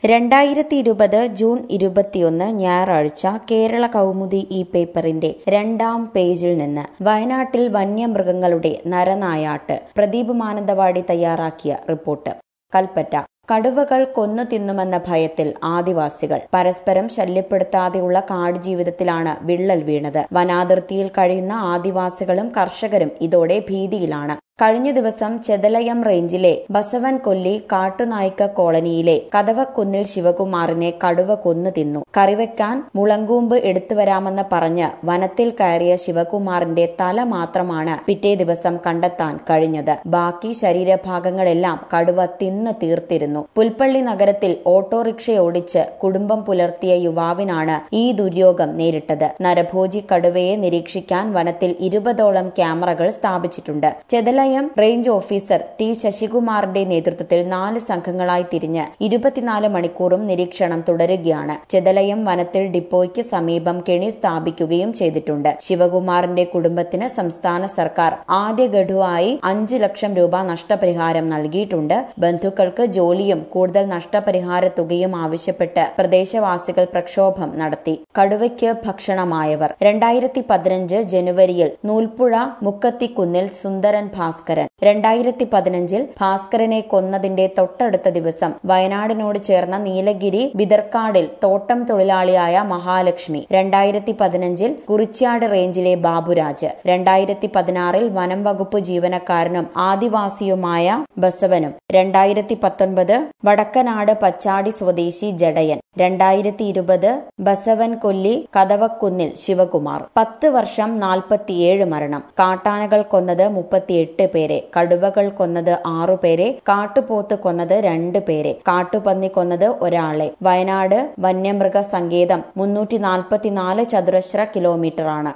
രണ്ടായിരത്തി ഇരുപത് ജൂൺ ഇരുപത്തിയൊന്ന് ഞായറാഴ്ച കേരള കൗമുദി ഈ പേപ്പറിന്റെ രണ്ടാം പേജിൽ നിന്ന് വയനാട്ടിൽ വന്യമൃഗങ്ങളുടെ നരനായാട്ട് പ്രദീപ് മാനന്തവാടി തയ്യാറാക്കിയ റിപ്പോർട്ട് കൽപ്പറ്റ കടുവകൾ കൊന്നു തിന്നുമെന്ന ഭയത്തിൽ ആദിവാസികൾ പരസ്പരം ശല്യപ്പെടുത്താതെയുള്ള കാടുജീവിതത്തിലാണ് വിള്ളൽ വീണത് വനാതിർത്തിയിൽ കഴിയുന്ന ആദിവാസികളും കർഷകരും ഇതോടെ ഭീതിയിലാണ് കഴിഞ്ഞ ദിവസം ചെതലയം റേഞ്ചിലെ ബസവൻ കൊല്ലി കാട്ടുനായ്ക്ക കോളനിയിലെ കതവക്കുന്നിൽ ശിവകുമാറിനെ കടുവ കൊന്നു തിന്നു കറിവെക്കാൻ മുളങ്കൂമ്പ് എടുത്തുവരാമെന്ന് പറഞ്ഞ് വനത്തിൽ കയറിയ ശിവകുമാറിന്റെ തല മാത്രമാണ് പിറ്റേ ദിവസം കണ്ടെത്താൻ കഴിഞ്ഞത് ബാക്കി ശരീരഭാഗങ്ങളെല്ലാം കടുവ തിന്ന് തീർത്തിരുന്നു പുൽപ്പള്ളി നഗരത്തിൽ ഓട്ടോറിക്ഷ ഓടിച്ച് കുടുംബം പുലർത്തിയ യുവാവിനാണ് ഈ ദുര്യോഗം നേരിട്ടത് നരഭോജി കടുവയെ നിരീക്ഷിക്കാൻ വനത്തിൽ ഇരുപതോളം ക്യാമറകൾ സ്ഥാപിച്ചിട്ടുണ്ട് ചെതലയം റേഞ്ച് ഓഫീസർ ടി ശശികുമാറിന്റെ നേതൃത്വത്തിൽ നാല് സംഘങ്ങളായി തിരിഞ്ഞ് ഇരുപത്തിനാല് മണിക്കൂറും നിരീക്ഷണം തുടരുകയാണ് ചെതലയം വനത്തിൽ ഡിപ്പോയ്ക്ക് സമീപം കെണി സ്ഥാപിക്കുകയും ചെയ്തിട്ടുണ്ട് ശിവകുമാറിന്റെ കുടുംബത്തിന് സംസ്ഥാന സർക്കാർ ആദ്യ ഗഡുവായി അഞ്ച് ലക്ഷം രൂപ നഷ്ടപരിഹാരം നൽകിയിട്ടുണ്ട് ബന്ധുക്കൾക്ക് ജോലിയും കൂടുതൽ നഷ്ടപരിഹാര തുകയും ആവശ്യപ്പെട്ട് പ്രദേശവാസികൾ പ്രക്ഷോഭം നടത്തി കടുവയ്ക്ക് ഭക്ഷണമായവർ രണ്ടായിരത്തി പതിനഞ്ച് ജനുവരിയിൽ നൂൽപ്പുഴ മുക്കത്തിക്കുന്നിൽ സുന്ദരൻ ഭാസ്കരൻ രണ്ടായിരത്തി പതിനഞ്ചിൽ ഭാസ്കരനെ കൊന്നതിന്റെ തൊട്ടടുത്ത ദിവസം വയനാടിനോട് ചേർന്ന നീലഗിരി ബിദർക്കാടിൽ തോട്ടം തൊഴിലാളിയായ മഹാലക്ഷ്മി രണ്ടായിരത്തി പതിനഞ്ചിൽ കുറിച്യാട് റേഞ്ചിലെ ബാബുരാജ് രണ്ടായിരത്തി പതിനാറിൽ വനം വകുപ്പ് ജീവനക്കാരനും ആദിവാസിയുമായ ബസവനും രണ്ടായിരത്തി പത്തൊൻപത് വടക്കനാട് പച്ചാടി സ്വദേശി ജഡയൻ രണ്ടായിരത്തി ഇരുപത് ബസവൻ കൊല്ലി കതവക്കുന്നിൽ ശിവകുമാർ പത്ത് വർഷം നാൽപ്പത്തിയേഴ് മരണം കാട്ടാനകൾ കൊന്നത് മുപ്പത്തിയെട്ട് പേരെ കടുവകൾ കൊന്നത് ആറുപേരെ കാട്ടുപോത്ത് കൊന്നത് രണ്ട് പേരെ കാട്ടുപന്നി കൊന്നത് ഒരാളെ വയനാട് വന്യമൃഗ സങ്കേതം മുന്നൂറ്റി നാൽപ്പത്തിനാല് ചതുരശ്ര കിലോമീറ്ററാണ്